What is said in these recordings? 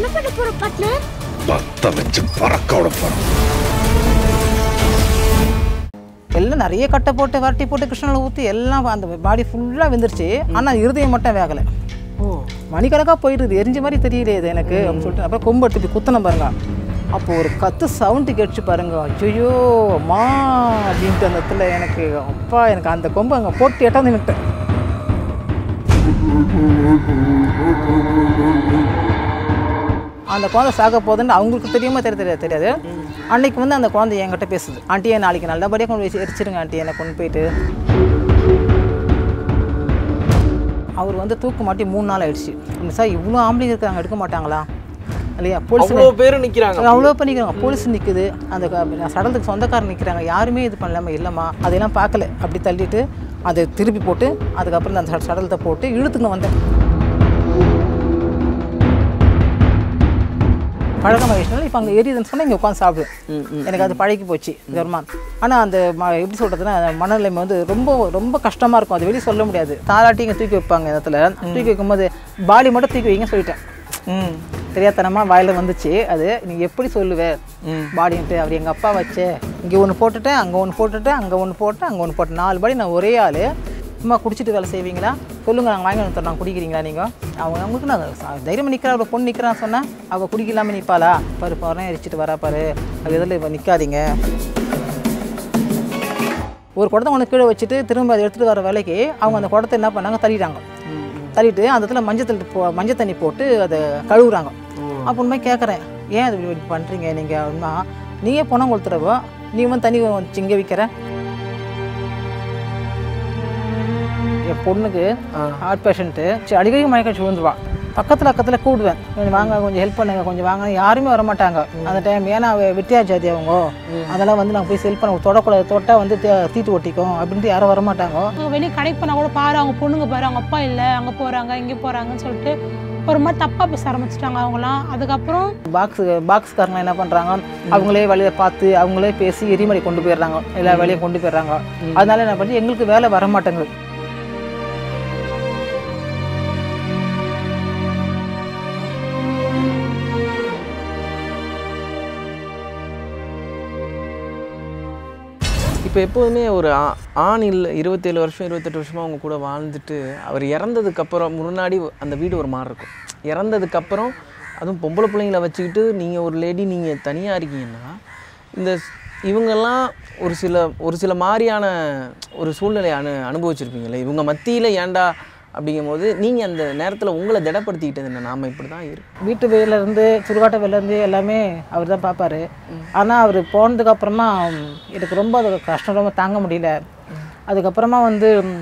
பண்ண போற பார்ட்னர் பத்த வச்சு பறக்க விட போறோம் எல்லாம் நிறைய கட்டை போட்டு வரட்டி போட்டு கிருஷ்ணனில் ஊற்றி எல்லாம் அந்த பாடி ஃபுல்லாக வெந்துருச்சு ஆனால் இருதயம் மட்டும் வேகலை ஓ மணிக்கணக்காக போயிடுது எரிஞ்ச மாதிரி தெரியல இது எனக்கு அப்படின்னு சொல்லிட்டு அப்புறம் கொம்பு எடுத்து இப்படி குத்தணும் பாருங்க அப்போ ஒரு கத்து சவுண்டு கேட்டுச்சு பாருங்க ஐயோ அம்மா அப்படின்ட்டு அந்த இடத்துல எனக்கு அப்பா எனக்கு அந்த கொம்பு அங்கே போட்டு எட்டாந்து விட்டேன் அந்த குழந்தை சாக போகுதுன்னு அவங்களுக்கு தெரியுமா தெரிய தெரியாது தெரியாது அன்னைக்கு வந்து அந்த குழந்தை என்கிட்ட பேசுது ஆண்டியை நாளைக்கு நல்லபடியாக கொண்டு போய் எரிச்சிருங்க ஆண்டி என்னை கொண்டு போயிட்டு அவர் வந்து தூக்கு மாட்டி மூணு நாள் ஆயிடுச்சு சார் இவ்வளோ ஆம்பளைங்க இருக்காங்க எடுக்க மாட்டாங்களா இல்லையா போலீஸ் அவ்வளோ பேர் நிக்கிறாங்க அவ்வளோ பண்ணிக்கிறாங்க போலீஸ் நிற்குது அந்த க- சடலத்துக்கு சொந்தக்காரர் நிற்கிறாங்க யாருமே இது பண்ணலாமா இல்லைம்மா அதெல்லாம் பார்க்கல அப்படி தள்ளிட்டு அதை திருப்பி போட்டு அதுக்கப்புறம் அந்த சட- சடலத்தை போட்டு இழுத்துன்னு வந்தேன் பழக்கமாகிடுச்சுனால இப்போ அங்கே எரியுதுன்னு சொன்னால் இங்கே உட்காந்து சாப்பிடுவேன் எனக்கு அது பழகி போச்சு கர்மா ஆனால் அந்த ம எப்படி சொல்கிறதுனா மனநிலைமை வந்து ரொம்ப ரொம்ப கஷ்டமாக இருக்கும் அது வெளியே சொல்ல முடியாது தாலாட்டி இங்கே தூக்கி வைப்பாங்க இந்த இடத்துல தூக்கி வைக்கும்போது பாடி மட்டும் தூக்கி வைங்க சொல்லிட்டேன் ம் தெரியாதனமா வாயில வந்துச்சு அது நீ எப்படி சொல்லுவ பாடின்ட்டு அவர் எங்கள் அப்பா வச்சே இங்கே ஒன்று போட்டுட்டேன் அங்கே ஒன்று போட்டுட்டேன் அங்கே ஒன்று போட்டேன் அங்கே ஒன்று போட்டேன் நாலு பாடி நான் ஒரே ஆள் சும்மா குடிச்சிட்டு வேலை செய்வீங்களா சொல்லுங்கள் நாங்கள் வாங்கி வந்து தரோம் குடிக்கிறீங்களா நீங்கள் அவங்க அவங்களுக்கு நான் ச- தைரியமா நிற்கிறா அவள் பொண்ணு நிற்கிறான்னு சொன்னா அவள் குடிக்கலாமல் நிற்பாளா பாரு பாரு எரிச்சிட்டு வரா பாரு அது இதில் இப்போ நிற்காதீங்க ஒரு குடத்தை ஒன்று கீழே வச்சுட்டு திரும்ப அதை எடுத்துகிட்டு வர வேலைக்கு அவங்க அந்த குடத்தை என்ன பண்ணாங்க தள்ளிட்டாங்க தள்ளிட்டு அந்த இடத்துல மஞ்சள் தண்ணி போ மஞ்சள் தண்ணி போட்டு அதை கழுவுறாங்க அப்போ உண்மை கேட்குறேன் ஏன் அது இப்படி பண்ணுறீங்க நீங்கள் அப்படின்னா நீங்கள் பணம் கொடுத்துறவோ நீ வந்து தண்ணி வச்சு இங்கே விற்கிற என் பொண்ணுக்கு ஹார்ட் பேஷண்ட்டு சரி அடிக்கடி மயக்கடிச்சு விழுந்துருவா பக்கத்தில் பக்கத்தில் கூடுவேன் கொஞ்சம் வாங்க கொஞ்சம் ஹெல்ப் பண்ணுங்க கொஞ்சம் வாங்க யாருமே வர மாட்டாங்க அந்த டைம் ஏன்னா அவ வெட்டியா ஜாதி அவங்க அதெல்லாம் வந்து நாங்கள் போய் ஹெல்ப் பண்ண தொடக்கூடாது தொட்டால் வந்து தீ- தீட்டு ஒட்டிக்கும் அப்படின்ட்டு யாரும் வர மாட்டாங்க அவங்க வெளியே கடைக்கு போனால் கூட பாரு அவங்க பொண்ணுங்க பாரு அவங்க அப்பா இல்லை அங்கே போகிறாங்க இங்கே போகிறாங்கன்னு சொல்லிட்டு ஒரு மாதிரி தப்பாக பேச ஆரம்பிச்சிட்டாங்க அவங்களாம் அதுக்கப்புறம் பாக்ஸ் பாக்ஸ்காரங்க என்ன பண்ணுறாங்க அவங்களே வழியை பார்த்து அவங்களே பேசி எரிமலை கொண்டு போயிடுறாங்க எல்லா வேலையும் கொண்டு போயிடுறாங்க அதனால என்ன பண்ணி எங்களுக்கு வேலை வர மாட்டேங்குது இப்போ எப்போதுமே ஒரு ஆ- ஆண் இல்லை இருபத்தேழு வருஷம் இருபத்தெட்டு வருஷமாக அவங்க கூட வாழ்ந்துட்டு அவர் இறந்ததுக்கப்புறம் முன்னாடி அந்த வீடு ஒரு மாதிரி இருக்கும் இறந்ததுக்கப்புறம் அதுவும் பொம்பளை பிள்ளைங்கள வச்சுக்கிட்டு நீங்கள் ஒரு லேடி நீங்கள் தனியாக இருக்கீங்கன்னா இந்த ஸ்- இவங்கெல்லாம் ஒரு சில ஒரு சில மாதிரியான ஒரு சூழ்நிலையை அனு அனுபவிச்சிருப்பீங்களே இவங்க மத்தியில் ஏன்டா அப்படிங்கும்போது நீங்கள் அந்த நேரத்தில் உங்களை திடப்படுத்திக்கிட்டது என்ன நாம் இப்படி தான் இருக்கு வீட்டு வேலையில இருந்து சுடுகாட்டு வேலையில இருந்து எல்லாமே அவர் தான் பார்ப்பாரு ஆனால் அவர் போனதுக்கு அப்புறமா ம், எனக்கு ரொம்ப அது கஷ்டம் ரொம்ப தாங்க முடியல அதுக்கப்புறமா வந்து ம்,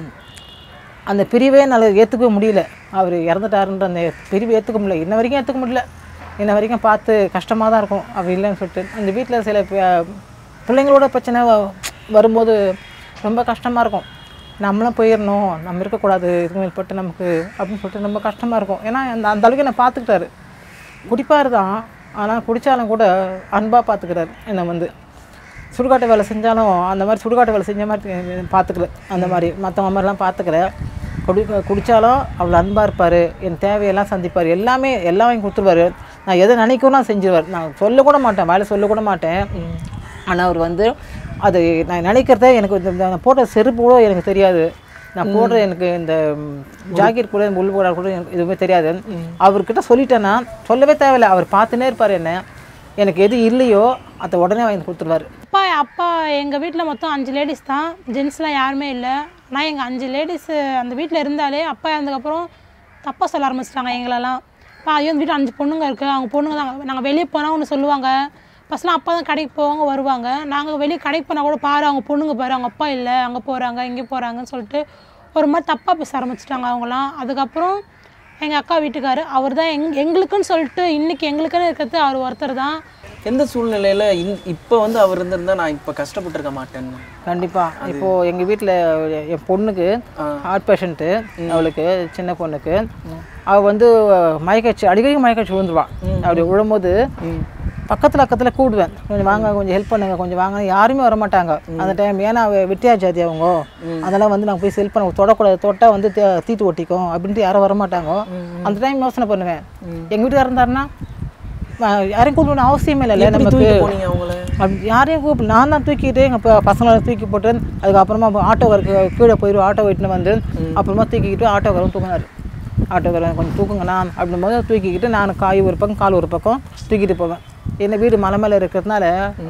அந்த பிரிவே நல்ல ஏற்றுக்கவே முடியல அவர் இறந்துட்டாருன்ற அந்த பிரிவு ஏற்றுக்க முடியல இன்ன வரைக்கும் ஏற்றுக்க முடியல இன்ன வரைக்கும் பார்த்து கஷ்டமாக தான் இருக்கும் அவர் இல்லைன்னு சொல்லிட்டு அந்த வீட்டில் சில ப- பிள்ளைங்களோட பிரச்சனை வ- வரும்போது ரொம்ப கஷ்டமாக இருக்கும் நம்மளும் போயிடணும் நம்ம இருக்கக்கூடாது இதுக்கு மேற்பட்டு நமக்கு அப்படின்னு சொல்லிட்டு ரொம்ப கஷ்டமாக இருக்கும் ஏன்னா அந்த அந்த அளவுக்கு என்னை பார்த்துக்கிட்டாரு குடிப்பார் தான் ஆனால் குடித்தாலும் கூட அன்பாக பார்த்துக்கிறாரு என்னை வந்து சுடுகாட்டு வேலை செஞ்சாலும் அந்த மாதிரி சுடுகாட்டு வேலை செஞ்ச மாதிரி பார்த்துக்கல அந்த மாதிரி மற்றவங்க மாதிரிலாம் பார்த்துக்கல குடி குடித்தாலும் அவ்வளோ அன்பாக இருப்பார் என் தேவையெல்லாம் சந்திப்பார் எல்லாமே எல்லாம் வாங்கி கொடுத்துருவாரு நான் எதை நினைக்கணும் நான் செஞ்சிருவார் நான் சொல்லக்கூட மாட்டேன் வாயில சொல்லக்கூட மாட்டேன் ஆனால் அவர் வந்து அது நான் நினைக்கிறதே எனக்கு இந்த- இந்த நான் போட்ட செருப்பு கூட எனக்கு தெரியாது நான் போடுற எனக்கு இந்த ம், ஜாக்கெட் கூட உள் போட கூட எனக்கு எதுவுமே தெரியாது அவர்கிட்ட சொல்லிட்டேன்னா சொல்லவே தேவையில்லை அவர் பார்த்துனே இருப்பார் என்ன எனக்கு எது இல்லையோ அதை உடனே வாங்கி கொடுத்துருவாரு அப்பா அப்பா எங்கள் வீட்டில் மொத்தம் அஞ்சு லேடிஸ் தான் ஜென்ஸ்லாம் யாருமே இல்லை ஆனால் எங்கள் அஞ்சு லேடிஸ் அந்த வீட்டில் இருந்தாலே அப்பா இறந்ததுக்கப்புறம் தப்பாக சொல்ல ஆரம்பிச்சிட்டாங்க எங்களெல்லாம் அப்பா ஐயோ இந்த வீட்டில் அஞ்சு பொண்ணுங்க இருக்குது அவங்க பொண்ணுங்க தான் நாங்கள் வெளியே போனால் ஒன்று சொல்லுவாங்க ஃபஸ்ட்லாம் அப்பா தான் கடைக்கு போவாங்க வருவாங்க நாங்கள் வெளியே கடைக்கு போனால் கூட பாரு அவங்க பொண்ணுங்க பாரு அவங்க அப்பா இல்லை அங்கே போகிறாங்க இங்கே போகிறாங்கன்னு சொல்லிட்டு ஒரு மாதிரி தப்பாக பேச ஆரம்பிச்சிட்டாங்க அவங்களாம் அதுக்கப்புறம் எங்கள் அக்கா வீட்டுக்காரு அவர் தான் எங் எங்களுக்குன்னு சொல்லிட்டு இன்றைக்கி எங்களுக்குன்னு இருக்கிறது அவர் ஒருத்தர் தான் எந்த சூழ்நிலையில் இந் இப்போ வந்து அவர் இருந்திருந்தா நான் இப்போ கஷ்டப்பட்டிருக்க மாட்டேன்னு கண்டிப்பாக இப்போது எங்கள் வீட்டில் என் பொண்ணுக்கு ஹார்ட் பேஷண்ட்டு அவளுக்கு சின்ன பொண்ணுக்கு அவள் வந்து மயக்கச்சு அடிக்கடி மயக்கச்சு விழுந்துருவான் அப்படி விழும்போது பக்கத்தில் பக்கத்தில் கூடுவேன் கொஞ்சம் வாங்க கொஞ்சம் ஹெல்ப் பண்ணுங்க கொஞ்சம் வாங்க யாருமே வர மாட்டாங்க அந்த டைம் ஏன்னா அவ வெட்டியா ஜாதி அவங்க அதெல்லாம் வந்து நாங்கள் போய் ஹெல்ப் பண்ண தொடக்கூடாது தொட்டால் வந்து தீ- தீட்டு ஒட்டிக்கும் அப்படின்ட்டு யாரும் வர மாட்டாங்க அந்த டைம் யோசனை பண்ணுவேன் எங்கள் வீட்டுக்காரர் இருந்தாருன்னா அஹ், யாரையும் கூப்பிடணும் அவசியமே இல்லை எப்படி நமக்கு தூக்கிட்டு போனீங்க அவங்கள அப்படி யாரையும் கூப்பிடல நான் தான் தூக்கிட்டு எங்கள் பசங்களை தூக்கி போட்டு அதுக்கப்புறமா ஆட்டோக்காருக்கு கீழே போயிடும் ஆட்டோ வெட்டின்னு வந்து அப்புறமா தூக்கிக்கிட்டு ஆட்டோக்காரன் தூங்கினார் ஆட்டோக்காரன் கொஞ்சம் தூக்குங்கண்ணா அப்படின்னும் போது தூக்கிக்கிட்டு நான் காய் ஒரு பக்கம் கால் ஒரு பக்கம் தூக்கிட்டு போவேன் என்ன வீடு மலை மேலே இருக்கிறதுனால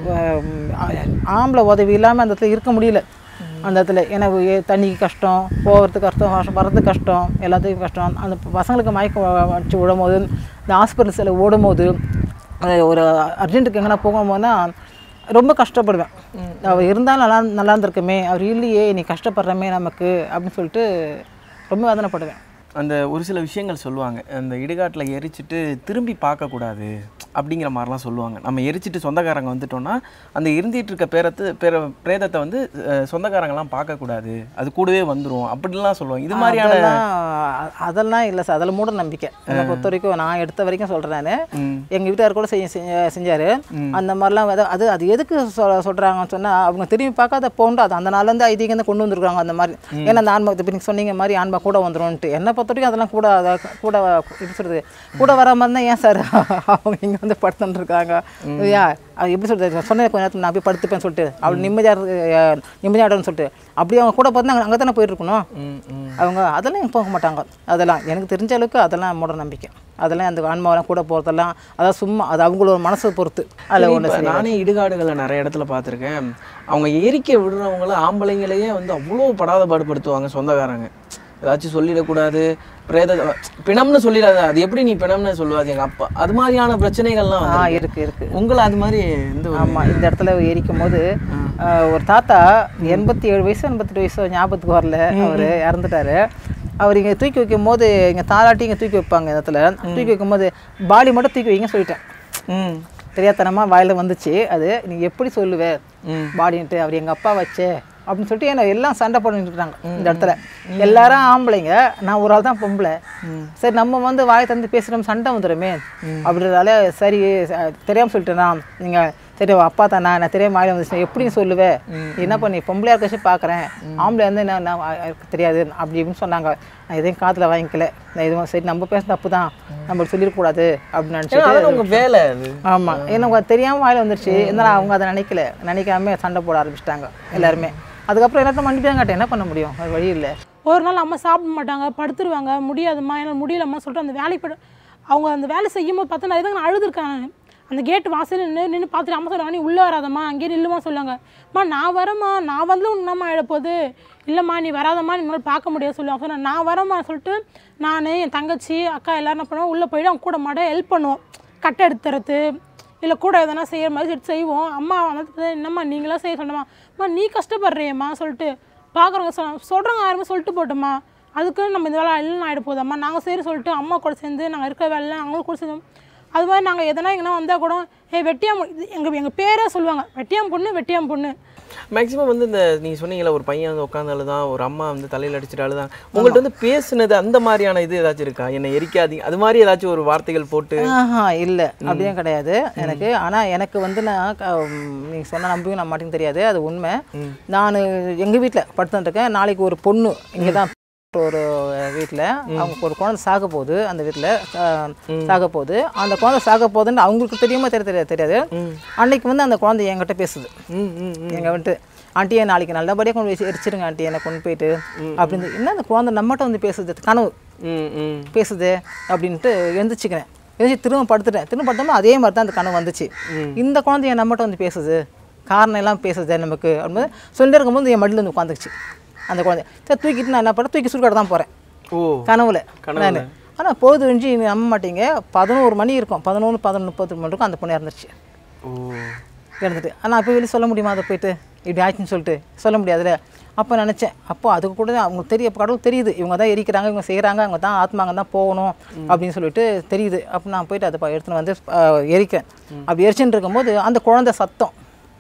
அஹ், ஆம்பளை உதவி இல்லாமல் அந்த இடத்துல இருக்க முடியல அந்த இடத்துல எனக்கு ஏ- தண்ணிக்கு கஷ்டம் போகிறதுக்கு கஷ்டம் வாஷ் வரதுக்கு கஷ்டம் எல்லாத்துக்கும் கஷ்டம் அந்த பசங்களுக்கு மயக்கம் வ- வச்சு விடும்போது இந்த ஹாஸ்பிட்டல் சில ஓடும்போது அது ஒரு அர்ஜென்ட்டுக்கு எங்கன்னா போகும்போதுனா ரொம்ப கஷ்டப்படுவேன் அவர் இருந்தாலும் நல்லா நல்லா இருந்திருக்குமே அவர் இல்லையே நீ கஷ்டப்படுறமே நமக்கு அப்படின்னு சொல்லிட்டு ரொம்ப வேதனைப்படுவேன் அந்த ஒரு சில விஷயங்கள் சொல்லுவாங்க அந்த இடுகாட்டில் எரிச்சிட்டு திரும்பி பார்க்கக்கூடாது அப்படிங்கிற மாதிரிலாம் சொல்லுவாங்க நம்ம எரிச்சிட்டு சொந்தக்காரங்க வந்துட்டோம்னா அந்த இருந்திட்டு இருக்க பேரத்து பேர பிரேதத்தை வந்து அஹ், சொந்தக்காரங்கலாம் பார்க்கக்கூடாது அது கூடவே வந்துடும் அப்படிலாம் சொல்லுவாங்க இது மாதிரியான அதெல்லாம் அ- அதெல்லாம் இல்லை சார் அதில் மூட நம்பிக்கை என்னை பொறுத்த வரைக்கும் நான் எடுத்த வரைக்கும் சொல்கிறேன் நான் ம். எங்கள் வீட்டுக்கார் கூட செஞ்ச செஞ்ச- செஞ்சாரு அந்த மாதிரிலாம் எதோ- அது அது எதுக்கு சொ- சொல்றாங்கன்னு சொன்னால் அவங்க திரும்பி பார்க்காத போண்டு அது அந்த நாள்லேருந்து ஐதீகம் தான் கொண்டு வந்திருக்காங்க அந்த மாதிரி ஏன்னா அந்த ஆன்மா இப்போ நீங்கள் சொன்னீங்க மாதிரி ஆன்மா கூட வந்துரும்ன்ட்டு என்னை பொறுத்த வரைக்கும் அதெல்லாம் கூட அத- கூட எப்படி சொல்கிறது கூட வர மாதிரி இருந்தால் ஏன் சார் அவங்க இங்கே வந்து படுத்துட்டு இருக்காங்க ஐயா அது எப்படி சொல்கிறது சொன்னது கொஞ்ச நேரத்துக்கு நான் போய் படுத்துப்பேன்னு சொல்லிட்டு அவள் நிம்மதியாக நிம்மதியாடன்னு சொல்லிட்டு அப்படியே அவங்க கூட பார்த்தா அங்கே தானே போயிருக்கணும் ம், ம். அவங்க அதெல்லாம் எங்க போக மாட்டாங்க அதெல்லாம் எனக்கு தெரிஞ்ச அளவுக்கு அதெல்லாம் மூட நம்பிக்கை அதெல்லாம் அந்த ஆன்மாவெல்லாம் கூட போகிறதெல்லாம் அதான் சும்மா அது அவங்களோட மனசை பொறுத்து அதில் ஒன்று இப்ப நானே இடுகாடுகளை நிறைய இடத்துல பார்த்துருக்கேன் அவங்க எரிக்க விடுறவங்கள ஆம்பளைங்களையே வந்து அவ்வளோ படாத பாடுபடுத்துவாங்க சொந்தக்காரங்க ஏதாச்சும் சொல்லிடக்கூடாது பிரேத பிணம்னு சொல்லிடாத அது எப்படி நீ பிணம்னு சொல்லுவாது எங்க அப்பா அது மாதிரியான பிரச்சனைகள்லாம் ஆ வந்து இருக்கு இருக்கு உங்களை அது மாதிரி எந்த ஒரு ஆமாம் இந்த இடத்துல எரிக்கும் போது ஆஹ், ஒரு தாத்தா எண்பத்தி ஏழு வயசு எண்பத்தெட்டு வயசு ஞாபகத்துக்கு வரல அவர் இறந்துட்டாரு அவர் இங்கே தூக்கி வைக்கும் போது இங்கே தாலாட்டி இங்கே தூக்கி வைப்பாங்க இந்த இடத்துல தூக்கி வைக்கும் போது பாடி மட்டும் தூக்கி வைங்க சொல்லிட்டேன் ம் தெரியாதனமாக வாயில் வந்துச்சு அது நீ எப்படி சொல்லுவ ம். பாடின்ட்டு அவர் எங்கள் அப்பா வச்சே அப்படின்னு சொல்லிட்டு என்ன எல்லாம் சண்டை பண்ணிட்டு இருக்காங்க இந்த இடத்துல எல்லாரும் ஆம்பளைங்க நான் ஒரு ஆள் தான் பொம்பளை சரி நம்ம வந்து வாய் தந்து பேசுகிறோம் சண்டை வந்துடுமே அப்படின்றதால சரி ச- தெரியாம சொல்லிட்டேனா நீங்கள் சரி உன் அப்பா தானா நான் தெரியாம வாயில் வந்துச்சு எப்படின்னு சொல்லுவேன் என்ன பண்ணி பொம்பளையா இருக்க பார்க்குறேன் ஆம்பளை வந்து என்ன நான் வா- எனக்கு தெரியாது அப்படி இப்படின்னு சொன்னாங்க நான் எதையும் காதில் வாங்கிக்கல நான் எதுவும் சரி நம்ம பேச தப்பு தான் நம்ம சொல்லிடக்கூடாது அப்படின்னு ஏன்னா நினச்சிட்டு அதான் உங்க வேலை அது ஆமாம் எனக்கு அது தெரியாமல் வாயில் வந்துருச்சு இருந்தாலும் அவங்க அதை நினைக்கல நினைக்காம சண்டை போட ஆரம்பிச்சிட்டாங்க எல்லாருமே அதுக்கப்புறம் எல்லாத்தையும் மன்னிப்பு தான் காட்ட என்ன பண்ண முடியும் அது வழி இல்லை ஒரு நாள் அம்மா சாப்பிட மாட்டாங்க படுத்துருவாங்க முடியாதும்மா என்னால் முடியலம்மா சொல்லிட்டு அந்த வேலைக்கு போய்ட்டு அவங்க அந்த வேலை செய்யும்போது பார்த்தா நான் எதுக்கு நான் அழுதுருக்கேன் நான் அந்த கேட்டு வாசல் நின்று நின்று பார்த்துட்டு அம்மா சொல்லுவாங்க நீ உள்ளே வராதம்மா அங்கேயே நில்லுமா சொல்லுவாங்க அம்மா நான் வரேம்மா நான் வந்து உன்னம்மா போகுது இல்லைம்மா நீ வராதம்மா என்னால் பார்க்க முடியாது சொல்லுவாங்க சொன்னேன் நான் வரேம்மா சொல்லிட்டு நான் என் தங்கச்சி அக்கா எல்லாரும் என்ன பண்ணுவோம் உள்ளே போயிட்டு அவங்க கூட மாட ஹெல்ப் பண்ணுவோம் கட்டை எடுத்து தரது இல்லை கூட எதனா செய்கிற மாதிரி எடுத்து செய்வோம் அம்மா வந்து என்னம்மா நீங்களாம் செய்ய சொன்னம்மா அம்மா நீ கஷ்டப்படுறியம்மா சொல்லிட்டு பார்க்குறவங்க சொல் சொல்கிறவங்க யாருமே சொல்லிட்டு போட்டோம்மா அதுக்கு நம்ம இந்த வேலை இல்லைன்னு ஆகிட போதாம்மா நாங்கள் சரி சொல்லிட்டு அம்மா கூட சேர்ந்து நாங்கள் இருக்கிற வேலை அவங்களும் கூட சேர்ந்து அது மாதிரி நாங்கள் எதனா எங்கன்னா வந்தால் கூட ஏ வெட்டியாம் எங்கள் எங்கள் பேரே சொல்லுவாங்க வெட்டியாம் பொண்ணு வெட்டியாம் பொண்ணு மேக்ஸிமம் வந்து இந்த நீங்க சொன்னீங்கல்ல ஒரு பையன் வந்து உட்காந்து அழுதான் ஒரு அம்மா வந்து தலையில அடிச்சுட்டு அழுதான் உங்கள்ட்ட வந்து பேசுனது அந்த மாதிரியான இது ஏதாச்சும் இருக்கா என்னை எரிக்காதீங்க அது மாதிரி ஏதாச்சும் ஒரு வார்த்தைகள் போட்டு ஆஹா இல்லை அப்படியே கிடையாது எனக்கு ஆனால் எனக்கு வந்து நான் நீங்கள் சொன்ன நம்பியும் நான் மாட்டேன்னு தெரியாது அது உண்மை நான் எங்கள் வீட்டில் படுத்துட்டுருக்கேன் நாளைக்கு ஒரு பொண்ணு இங்கே தான் ஒரு வீட்டில் அவங்க ஒரு குழந்தை சாக போகுது அந்த வீட்டில் சாக போகுது அந்த குழந்தை சாக போகுதுன்னு அவங்களுக்கு தெரியுமா தெரிய தெரியாது தெரியாது அன்னைக்கு வந்து அந்த குழந்தை என்கிட்ட பேசுது ம் ம் ம். எங்க வந்துட்டு ஆண்டியை நாளைக்கு நல்லபடியாக கொண்டு போய் எரிச்சிருங்க ஆண்டி என்னை கொண்டு போயிட்டு அப்படின்னு என்ன அந்த குழந்தை நம்மகிட்ட வந்து பேசுது கனவு ம் ம் பேசுது அப்படின்ட்டு எழுந்திரிச்சிக்கிறேன் எழுந்திரிச்சு திரும்ப படுத்துட்டேன் திரும்ப படுத்தோம்னா அதே மாதிரி தான் அந்த கனவு வந்துச்சு இந்த குழந்தை என் நம்மகிட்ட வந்து பேசுது காரணம் எல்லாம் பேசுது நமக்கு அப்படின்போது சொல்லிட்டு இருக்கும்போது என் மடியில் வந்து உட்காந்துச்சு அந்த குழந்தை சரி தூக்கிட்டு நான் என்ன பண்ணேன் தூக்கி சுருக்காட தான் போகிறேன் ஓ கனவுல கனவுல. நான் ஆனால் பொழுது விழிஞ்சு நீ நம்ப மாட்டீங்க பதினோரு மணி இருக்கும் பதினொன்று பதினொன்று முப்பது மணி இருக்கும் அந்த பொண்ணு இறந்துருச்சு ஓ இறந்துட்டு ஆனால் அப்போ வெளியே சொல்ல முடியுமா அதை போயிட்டு இப்படி ஆச்சுன்னு சொல்லிட்டு சொல்ல முடியாதுல்ல அப்போ நினச்சேன் அப்போ அதுக்கு கூட தான் அவங்களுக்கு தெரியும் அப்போ கடவுள் தெரியுது இவங்க தான் எரிக்கிறாங்க இவங்க செய்கிறாங்க அவங்க தான் ஆத்மாங்க தான் போகணும் அப்படின்னு சொல்லிட்டு தெரியுது அப்போ நான் போயிட்டு அதை ப- எடுத்துன்னு வந்து அஹ், எரிக்கிறேன் அப்படி எரிச்சுட்டு இருக்கும்போது அந்த குழந்தை சத்தம்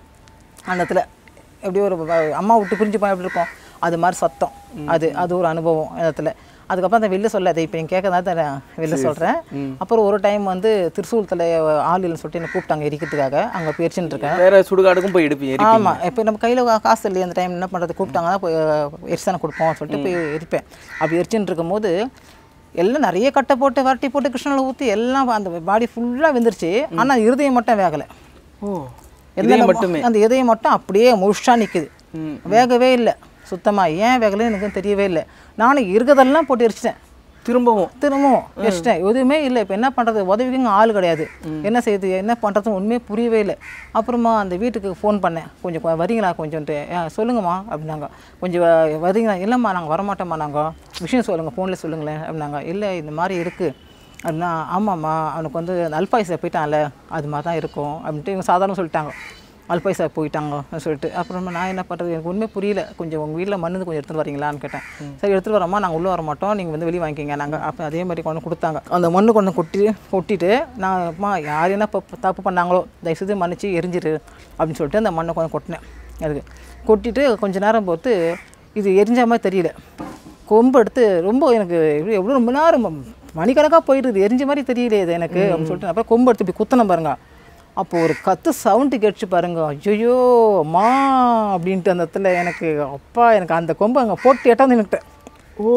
அந்த இடத்துல எப்படி ஒரு வ- அம்மா விட்டு பிரிஞ்சு போய் எப்படி இருக்கும் அது மாதிரி சத்தம் அது அது ஒரு அனுபவம் அந்த இடத்துல அதுக்கப்புறம் அதை வெளில சொல்ல அதை இப்போ என் கேட்க தான் வெளில சொல்கிறேன் அப்புறம் ஒரு டைம் வந்து திருசூல் தலை ஆள் இல்லைன்னு சொல்லிட்டு என்னை கூப்பிட்டாங்க எரிக்கிறதுக்காக அங்கே போயிடுச்சுன்னு இருக்கேன் வேற சுடுகாடுக்கும் போய் எடுப்பீங்க எரிப்பீங்க ஆமாம் இப்போ நம்ம கையில் காசு இல்லையே அந்த டைம் என்ன பண்ணுறது கூப்பிட்டாங்கன்னா போய் எரிசனை கொடுப்போம் சொல்லிட்டு போய் எரிப்பேன் அப்படி எரிச்சுன்னு இருக்கும்போது எல்லாம் நிறைய கட்டை போட்டு வரட்டி போட்டு கிருஷ்ணனில் ஊற்றி எல்லாம் அந்த பாடி ஃபுல்லாக வெந்துருச்சு ஆனால் இருதயம் மட்டும் வேகலை ஓ எந்த இதயம் நம்ம- மட்டுமே அந்த இதயம் மட்டும் அப்படியே முழுஷாக நிற்குது ம். வேகவே இல்லை சுத்தமாக ஏன் வேகலைன்னு எனக்கு தெரியவே இல்லை நானும் இருக்கிறதெல்லாம் போட்டு எரிச்சிட்டேன் திரும்பவும் திரும்பவும் எரிச்சிட்டேன் எதுவுமே இல்லை இப்போ என்ன பண்ணுறது உதவிக்கும் ஆள் கிடையாது என்ன செய்யுது என்ன பண்ணுறது ஒன்றுமே புரியவே இல்லை அப்புறமா அந்த வீட்டுக்கு ஃபோன் பண்ணேன் கொஞ்சம் கொ- வரீங்களா கொஞ்சம்ட்டு "ஆ, சொல்லுங்கம்மா அப்படின்னாங்க கொஞ்சம் வ- வரீங்களா இல்லைம்மா நாங்கள் வரமாட்டோம்மா நாங்கள் விஷயம் சொல்லுங்கள் ஃபோனில் சொல்லுங்களேன் அப்படின்னாங்க இல்லை இந்த மாதிரி இருக்குது அப்படின்னா ஆமாம்மா அவனுக்கு வந்து அந்த அல்பாயுசில் போயிட்டான்ல அது மாதிரி தான் இருக்கும் அப்படின்ட்டு இவங்க சாதாரண சொல்லிட்டாங்க அல்பாயுசா போயிட்டாங்க சொல்லிட்டு அப்புறமா நான் என்ன பண்ணுறது எனக்கு ஒன்றுமே புரியல கொஞ்சம் உங்கள் வீட்டில் மருந்து கொஞ்சம் எடுத்துகிட்டு வரீங்களான்னு கேட்டேன் சரி எடுத்துகிட்டு வரோம்மா நாங்கள் உள்ளே வர மாட்டோம் நீங்கள் வந்து வெளியே வாங்கிக்கிங்க நாங்கள் அப்போ அதே மாதிரி கொண்டு கொடுத்தாங்க அந்த மண்ணு கொண்டு கொட்டி கொட்டிட்டு நான் அம்மா யார் என்ன பப்பு- தப்பு பண்ணாங்களோ தயவுசெய்து மன்னிச்சு எரிஞ்சிரு அப்படின்னு சொல்லிட்டு அந்த மண்ணை கொஞ்சம் கொட்டினேன் அதுக்கு கொட்டிட்டு கொஞ்ச நேரம் பொறுத்து இது எரிஞ்ச மாதிரி தெரியல கொம்பு எடுத்து ரொம்ப எனக்கு எப்படி- எவ்வளோ ரொம்ப நேரம் மணிக்கணக்காக போயிடுது எரிஞ்ச மாதிரி தெரியல இது எனக்கு அப்படின்னு சொல்லிட்டு நான் அப்புறம் கொம்பு எடுத்து இப்படி குத்தணும் பாருங்க அப்போ ஒரு கத்து சவுண்டு கேட்டுச்சு பாருங்க ஐயோ அம்மா அப்படின்ட்டு அந்த இடத்துல எனக்கு அப்பா எனக்கு அந்த கொம்பு அங்கே போட்டு எட்டாந்து நின்னுட்டேன் ஓ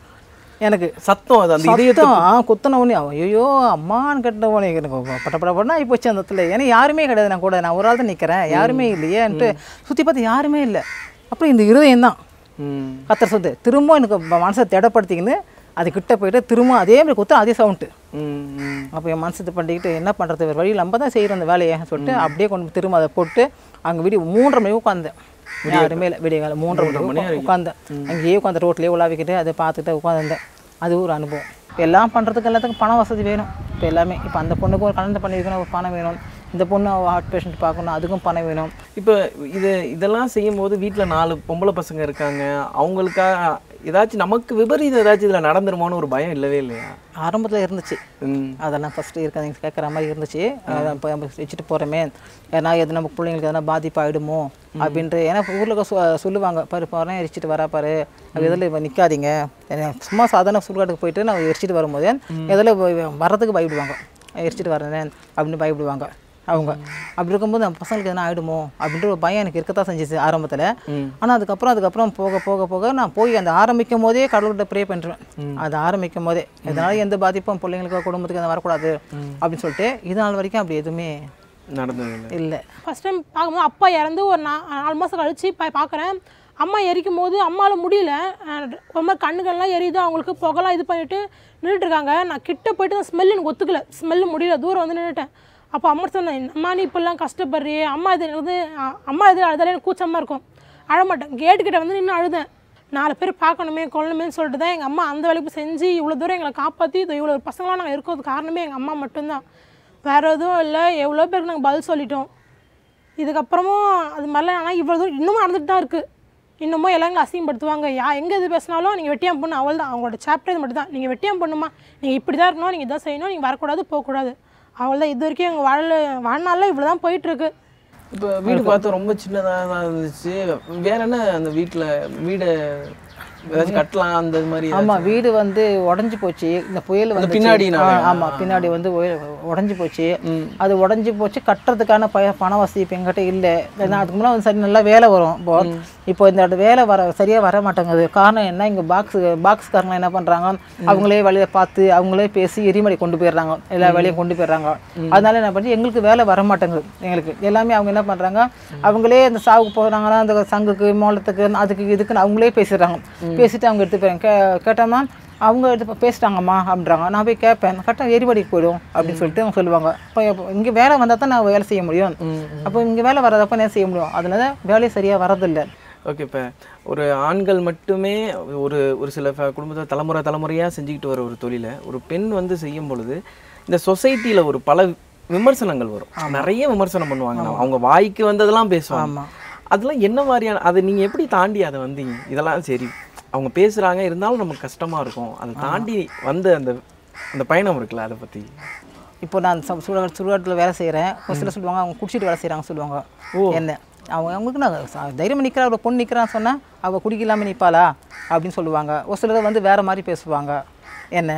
எனக்கு சத்தம் அது அந்த இதயத்தை சத்தம் ஆ குத்தன உடனே ஐயோ அம்மான்னு கட்டின உடனே எனக்கு பட்ட பட படனா ஆகி போச்சு அந்த இடத்துல ஏன்னா யாருமே கிடையாது நான் கூட நான் ஒரு ஆள் தான் நிற்கிறேன் யாருமே இல்லையேன்ட்டு சுற்றி பார்த்து யாருமே இல்லை அப்புறம் இந்த இருதயம் தான் ம் கத்தர் சொத்து திரும்ப எனக்கு ம- மனசை திடப்படுத்திக்கின்னு அது கிட்ட போயிட்டு திரும்ப அதே மாதிரி குத்த அதே சவுண்டு ம் ம் அப்போ என் மனசு இது பண்ணிக்கிட்டு என்ன பண்ணுறது வேறு வழியில் நம்ம தான் செய்கிறோம் அந்த வேலையை சொல்லிட்டு அப்படியே கொண்டு போய் திரும்ப அதை போட்டு அங்கே விடிய மூன்றரை மணி உட்காந்தேன் யாருமே இல்லை விடிய காலம் மூன்றரை மணி உட்காந்தேன் அங்கேயே உட்காந்து ரோட்லேயே உலாவிக்கிட்டு அதை பார்த்துட்டு உட்காந்துருந்தேன் அது ஒரு அனுபவம் இப்போ எல்லாம் பண்ணுறதுக்கு எல்லாத்துக்கும் பண வசதி வேணும் இப்போ எல்லாமே இப்போ அந்த பொண்ணுக்கு ஒரு கல்யாணம் பண்ணி வைக்கணும் ஒரு பணம் வேணும் இந்த பொண்ணு ஹார்ட் பேஷண்ட் பார்க்கணும் அதுக்கும் பணம் வேணும் இப்போ இது இதெல்லாம் செய்யும்போது வீட்டில் நாலு பொம்பளை பசங்க இருக்காங்க அவங்களுக்கா ஏதாச்சும் நமக்கு விபரீதம் ஏதாச்சும் இதில் நடந்துருமோன்னு ஒரு பயம் இல்லவே இல்லையா ஆரம்பத்தில் இருந்துச்சு ம் அதெல்லாம் ஃபஸ்ட்டு இருக்காது கேட்குற மாதிரி இருந்துச்சு அதான் இப்போ நம்ம வச்சுட்டு போகிறோமே ஏன்னா எது நம்ம பிள்ளைங்களுக்கு எதனா பாதிப்பு ஆகிடுமோ அப்படின்ட்டு ஏன்னா ஊரில் சொல்லுவாங்க பாரு பாரு எரிச்சிட்டு வரா பாரு அது எதில் இப்போ நிற்காதீங்க சும்மா சாதாரண சுடுகாட்டுக்கு போயிட்டு நான் எரிச்சிட்டு வரும்போது எதில் வர்றதுக்கு பயப்படுவாங்க எரிச்சிட்டு வரேன் அப்படின்னு பயப்படுவாங்க அவங்க அப்படி இருக்கும்போது நம்ம பசங்களுக்கு எதனா ஆகிடுமோ அப்படின்ற ஒரு பயம் எனக்கு இருக்கத்தான் செஞ்சுச்சு ஆரம்பத்தில் ஆனால் அதுக்கப்புறம் அதுக்கப்புறம் போக போக போக நான் போய் அந்த ஆரம்பிக்கும் போதே கடவுள்கிட்ட ப்ரே பண்ணுறேன் அது ஆரம்பிக்கும் போதே இதனால எந்த பாதிப்பும் பிள்ளைங்களுக்கு குடும்பத்துக்கு எதுவும் வரக்கூடாது அப்படின்னு சொல்லிட்டு இது நாள் வரைக்கும் அப்படி எதுவுமே நடந்தது இல்லை இல்லை ஃபஸ்ட் டைம் பார்க்கும்போது அப்பா இறந்து ஒரு நா நாலு மாதம் கழிச்சு பா பார்க்குறேன் அம்மா எரிக்கும் போது அம்மாவால் முடியல அஹ் ஒரு மாதிரி கண்ணுகள்லாம் எரியுது அவங்களுக்கு புகலாம் இது பண்ணிட்டு நின்றுட்டு இருக்காங்க நான் கிட்ட போயிட்டு அந்த ஸ்மெல் எனக்கு ஒத்துக்கல ஸ்மெல்லு முடியல தூரம் வந்து நின்றுட்டேன் அப்போ அம்மா சொன்னேன் அம்மா நீ இப்படிலாம் கஷ்டப்படுறியே அம்மா இது எனக்கு வந்து அ- அம்மா இது அழுதாலே எனக்கு கூச்சமாக இருக்கும் அழமாட்டேன் கேட்டு கிட்ட வந்து நின்று அழுதேன் நாலு பேர் பார்க்கணுமே கொள்ளணுமேன்னு சொல்லிட்டு தான் எங்கள் அம்மா அந்த வேலைக்கு செஞ்சு இவ்வளோ தூரம் எங்களை காப்பாற்றி இது இவ்வளோ பசங்களாம் நாங்கள் இருக்கிறது காரணமே எங்கள் அம்மா மட்டும்தான் வேறு எதுவும் இல்லை எவ்வளோ பேருக்கு நாங்கள் பதில் சொல்லிட்டோம் இதுக்கப்புறமும் அது மாதிரிலாம் ஆனால் இவ்வளோ தூரம் இன்னமும் நடந்துட்டு தான் இருக்குது இன்னமும் எல்லாம் எங்களை அசிங்கப்படுத்துவாங்க யா எங்கே எது பேசினாலும் நீங்கள் வெட்டியாம் பொண்ணு அவள் தான் அவங்களோட சாப்டர் இது மட்டும் தான் நீங்கள் வெட்டியாம் பொண்ணுமா நீங்கள் இப்படி தான் இருக்கணும் நீங்கள் இதான் செய்யணும் நீங்கள் வரக்கூடாது போகக்கூடாது அவள் தான் இது வரைக்கும் எங்கள் வாழ வாழ்நாளில் இவ்வளோ தான் போயிட்டுருக்கு இப்போ வீடு பார்த்தா ரொம்ப சின்னதாக தான் இருந்துச்சு வேற என்ன அந்த வீட்டில் வீடு ஏதாச்சும் கட்டலாம் அந்த இது மாதிரி ஆமாம் வீடு வந்து உடஞ்சி போச்சு இந்த புயல் வந்து பின்னாடி ஆமாம் பின்னாடி வந்து உடஞ்சி போச்சு அது உடஞ்சி போச்சு கட்டுறதுக்கான ப பண வசதி இப்போ எங்கிட்ட இல்லை ஏன்னா அதுக்கு முன்னாடி வந்து சரி நல்லா வேலை வரும் இப்போ இப்போ இந்த இடத்து வேலை வர சரியாக வர மாட்டேங்குது காரணம் என்ன இங்கே பாக்ஸ் பாக்ஸ்காரங்க என்ன பண்ணுறாங்க அவங்களே வேலையை பார்த்து அவங்களே பேசி எரிமலை கொண்டு போயிடுறாங்க எல்லா வேலையும் கொண்டு போயிடுறாங்க அதனால என்ன பண்ணி எங்களுக்கு வேலை வர மாட்டேங்குது எங்களுக்கு எல்லாமே அவங்க என்ன பண்ணுறாங்க அவங்களே அந்த சாவுக்கு போகிறாங்கன்னா அந்த சங்குக்கு மோளத்துக்கு அதுக்கு இதுக்குன்னு அவங்களே பேசிடுறாங்க பேசிட்டு அவங்க எடுத்து போயிறாங்க கே கேட்டோம்னா அவங்க எடுத்து பேசிட்டாங்கம்மா அப்படின்றாங்க நான் போய் கேட்பேன் கரெக்டாக எரிபடிக்கு போயிடும் அப்படின்னு சொல்லிட்டு அவங்க சொல்லுவாங்க இப்போ இங்கே வேலை வந்தால் தான் நான் வேலை செய்ய முடியும் அப்போ இங்கே வேலை வராதப்ப என்ன செய்ய முடியும் அதனால வேலையை சரியாக வரதில்லை ஓகே இப்போ ஒரு ஆண்கள் மட்டுமே ஒரு ஒரு சில ஃப- குடும்பத்தை தலைமுறை தலைமுறையாக செஞ்சுக்கிட்டு வர ஒரு தொழிலை ஒரு பெண் வந்து செய்யும் பொழுது இந்த சொசைட்டியில் ஒரு பல விமர்சனங்கள் வரும் நிறைய விமர்சனம் பண்ணுவாங்க அவங்க வாய்க்கு வந்ததெல்லாம் பேசுவாங்க ஆமாம் அதெல்லாம் என்ன மாதிரியான அதை நீங்கள் எப்படி தாண்டி அதை வந்தீங்க இதெல்லாம் சரி அவங்க பேசுகிறாங்க இருந்தாலும் நமக்கு கஷ்டமாக இருக்கும் அதை தாண்டி வந்த அந்த அந்த பயணம் இருக்குல்ல அதை பற்றி இப்போ நான் சு- சுடுகாடு சுடுகாட்டில் வேலை செய்கிறேன் ஒரு சிலர் சொல்லுவாங்க அவங்க குடிச்சிட்டு வேலை செய்கிறாங்க சொல்லுவாங்க என்ன அவங்க அவங்களுக்கு நான் ச- தைரியமா நிற்கிறா ஒரு பொண்ணு நிற்கிறான்னு சொன்னால் அவள் குடிக்கலாமல் நிற்பாளா அப்படின்னு சொல்லுவாங்க ஒரு சிலர் வந்து வேறு மாதிரி பேசுவாங்க என்ன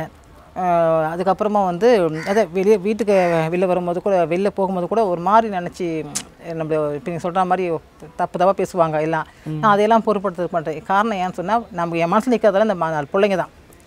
ஆஹ் அதுக்கப்புறமா வந்து அதை வெளியே வீட்டுக்கு வெளில வரும்போது கூட வெளில போகும்போது கூட ஒரு மாதிரி நினச்சி நம்ம இப்போ நீங்கள் சொல்கிற மாதிரி தப்பு தப்பாக பேசுவாங்க எல்லாம் நான் அதையெல்லாம் பொருட்படுத்த மாட்டேன் காரணம் ஏன்னு சொன்னால் நம்ம என் மனசில் நிற்கிறதால இந்த ம- நாலு பிள்ளைங்க தான்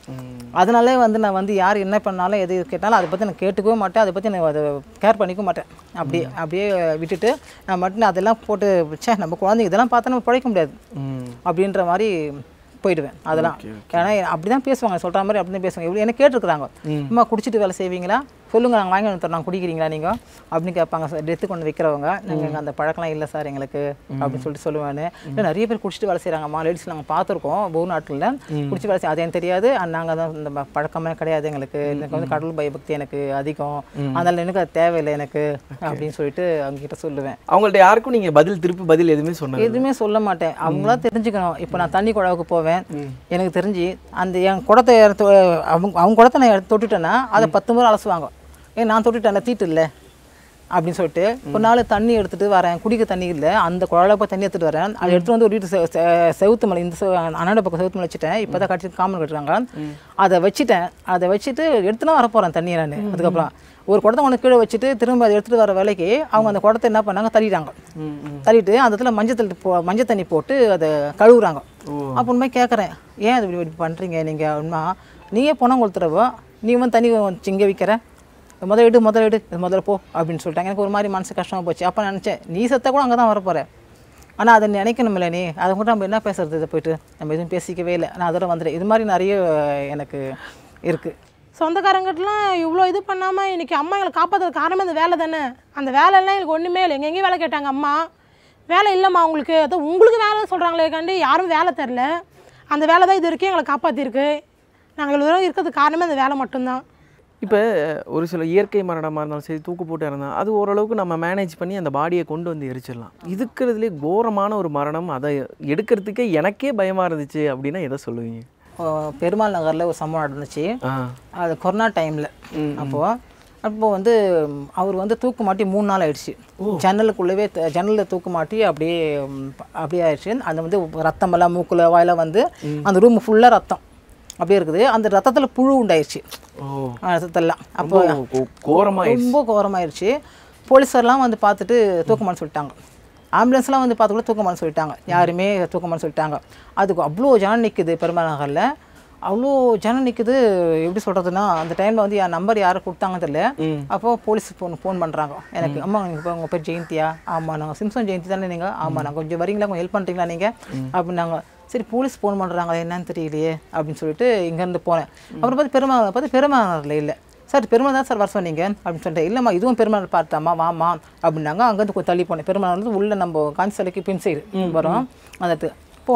அதனாலே வந்து நான் வந்து யார் என்ன பண்ணாலும் எது கேட்டாலும் அதை பற்றி நான் கேட்டுக்கவே மாட்டேன் அதை பற்றி நான் அதை கேர் பண்ணிக்க மாட்டேன் அப்படியே அப்படியே விட்டுட்டு நான் மட்டும் அதெல்லாம் போட்டு ச்சே நம்ம குழந்தைங்க இதெல்லாம் பார்த்தா நம்ம பிழைக்க முடியாது அப்படின்ற மாதிரி போயிடுவேன் அதெல்லாம் ஏன்னா அப்படி தான் பேசுவாங்க சொல்கிற மாதிரி அப்படி தான் பேசுவாங்க எப்படி என்ன கேட்டிருக்கிறாங்க அம்மா குடிச்சிட்டு வேலை செய்வீங்களா சொல்லுங்கள் நாங்கள் வாங்கி வந்து தரோம் குடிக்கிறீங்களா நீங்கள் அப்படின்னு கேட்பாங்க சார் டெத்து கொண்டு வைக்கிறவங்க நாங்கள் அந்த பழக்கம்லாம் இல்லை சார் எங்களுக்கு அப்படின்னு சொல்லிட்டு சொல்லுவேன் இல்லை நிறைய பேர் குடிச்சிட்டு வேலை செய்கிறாங்கம்மா லேடிஸ் நாங்கள் பார்த்துருக்கோம் பவு நாட்டில் குடிச்சு வேலை செய்ய அது எனக்கு தெரியாது நாங்கள் தான் இந்த ம- பழக்கமே கிடையாது எங்களுக்கு எனக்கு வந்து கடவுள் பயபக்தி எனக்கு அதிகம் அதனால எனக்கு அது தேவையில்லை எனக்கு அப்படின்னு சொல்லிட்டு அவங்ககிட்ட சொல்லுவேன் அவங்கள்ட்ட யாருக்கும் நீங்க பதில் திருப்பி பதில் எதுவுமே சொன்னது எதுவுமே சொல்ல மாட்டேன் அவங்களா தெரிஞ்சுக்கணும் இப்போ நான் தண்ணி குழாவுக்கு போவேன் எனக்கு தெரிஞ்சு அந்த என் குடத்தை யார் தொ- அவங்க அவங்க குடத்தை நான் எடுத்து தொட்டுட்டேன்னா அதை பத்து முறை அலசுவாங்க ஏன் நான் தொட்டுட்டேன் தீட்டு இல்லை அப்படின்னு சொல்லிட்டு ஒரு நாள் தண்ணி எடுத்துட்டு வரேன் குடிக்க தண்ணி இல்லை அந்த குழாயில் போய் தண்ணி எடுத்துட்டு வரேன் அதை எடுத்துட்டு வந்து ஒரு வீட்டு செ- செ- செவுத்து மலை இந்த செ- அண்ணாட பக்கம் செவுத்து மலை வச்சுட்டேன் இப்போ தான் கடிச்சு காமன் கட்டுறாங்க அதை வச்சுட்டேன் அதை வச்சுட்டு எடுத்துனா வர போகிறேன் தண்ணியை நான் அதுக்கப்புறம் ஒரு குடத்தை ஒன்று கீழே வச்சுட்டு திரும்ப அதை எடுத்துகிட்டு வர வேலைக்கு அவங்க அந்த குடத்தை என்ன பண்ணாங்க தள்ளிட்டாங்க தள்ளிட்டு அந்த இடத்துல மஞ்சள் தண்ணி போ மஞ்சள் தண்ணி போட்டு அதை கழுவுறாங்க அப்போ உண்மை கேட்குறேன் ஏன் அது இப்படி இப்படி பண்ணுறீங்க நீங்கள் உண்மை நீயே பணம் கொடுத்துறவோ நீ வந்து தண்ணி இங்கே விற்கிற முதல் எடு முதல் எடு இது முதல்ல போ அப்படின்னு சொல்லிட்டாங்க எனக்கு ஒரு மாதிரி மனசு கஷ்டமாக போச்சு அப்போ நினச்சேன் நீ செத்த கூட அங்கே தான் வரப்போகிற ஆனால் அதை நினைக்கணும்ல நீ அதை கூட நம்ம என்ன பேசுறது இதை போயிட்டு நம்ம எதுவும் பேசிக்கவே இல்லை நான் அதோட வந்துட்டேன் இது மாதிரி நிறைய அஹ், எனக்கு இருக்குது சொந்தக்காரங்கிட்டலாம் இவ்வளோ இது பண்ணாமல் இன்னைக்கு அம்மா எங்களை காப்பாற்றுறது காரணமே அந்த வேலை தானே அந்த வேலையெல்லாம் எனக்கு ஒன்றுமே இல்லை எங்கே எங்கேயும் வேலை கேட்டாங்க அம்மா வேலை இல்லைம்மா உங்களுக்கு அதான் உங்களுக்கு வேலை சொல்கிறாங்களே கண்டு யாரும் வேலை தரல அந்த வேலை தான் இது வரைக்கும் எங்களை காப்பாற்றிருக்கு நாங்கள் இவ்வளோ தூரம் இருக்கிறதுக்கு காரணமே அந்த வேலை மட்டும்தான் இப்போ ஒரு சில இயற்கை மரணமாக இருந்தாலும் சரி தூக்கு போட்டு இருந்தால் அது ஓரளவுக்கு நம்ம மேனேஜ் பண்ணி அந்த பாடியை கொண்டு வந்து எரிச்சிடலாம் இதுக்கிறதுலே கோரமான ஒரு மரணம் அதை எடுக்கிறதுக்கே எனக்கே பயமாக இருந்துச்சு அப்படின்னா எதை சொல்லுவீங்க பெருமாள் நகரில் ஒரு சம்பவம் நடந்துச்சு ஆ அது கொரோனா டைமில் அப்போது அப்போ வந்து ம், அவர் வந்து தூக்கு மாட்டி மூணு நாள் ஆயிடுச்சு ஜன்னலுக்குள்ளவே த- ஜன்னலில் தூக்கு மாட்டி அப்படியே ம், ப- அப்படியே ஆயிடுச்சு அந்த வந்து ரத்தமெல்லாம் மூக்கில் வாயில வந்து அந்த ரூம் ஃபுல்லாக ரத்தம் அப்படியே இருக்குது அந்த ரத்தத்தில் புழு உண்டாயிருச்சு ஓ ரத்தத்தெல்லாம் அப்போ கோரமாக ரொம்ப கோரமாயிருச்சு போலீஸார்லாம் வந்து பார்த்துட்டு தூக்கமான்னு சொல்லிட்டாங்க ஆம்புலன்ஸ்லாம் வந்து பார்த்து கூட தூக்கமான்னு சொல்லிட்டாங்க யாருமே தூக்கமான்னு சொல்லிட்டாங்க அதுக்கு அவ்வளோ ஜனம் நிற்குது பெருமாள் நகரில் அவ்வளோ ஜனம் நிற்குது எப்படி சொல்கிறதுனா அந்த டைமில் வந்து என் நம்பர் யாரை கொடுத்தாங்கன்னு தெரியல அப்போது போலீஸ் ஃபோன் ஃபோன் பண்ணுறாங்க எனக்கு அம்மா நீங்கள் உங்கள் பேர் ஜெயந்தியா ஆமாம் நாங்கள் சிம்சன் ஜெயந்தி தானே நீங்கள் ஆமாம் நாங்கள் கொஞ்சம் வரீங்களா கொஞ்சம் ஹெல்ப் பண்ணுறீங்களா நீங்கள் அப்படின்னாங்க சரி போலீஸ் ஃபோன் பண்ணுறாங்க என்னன்னு தெரியலையே அப்படின்னு சொல்லிட்டு இங்கேருந்து போனேன் அப்புறம் பார்த்து பெருமாள் பார்த்து பெருமாள் இல்லை சார் பெருமாள் தான் சார் வர சொன்னீங்க அப்படின்னு சொல்லிட்டு இல்லைம்மா இதுவும் பெருமாள் பார்த்தாம்மா வாமா அப்படின்னாங்க அங்கேருந்து கொஞ்சம் தள்ளி போனேன் பெருமாள் வந்து உள்ளே நம்ம காஞ்சி சிலைக்கு பின் சைடு வரோம் அந்த இடத்துக்கு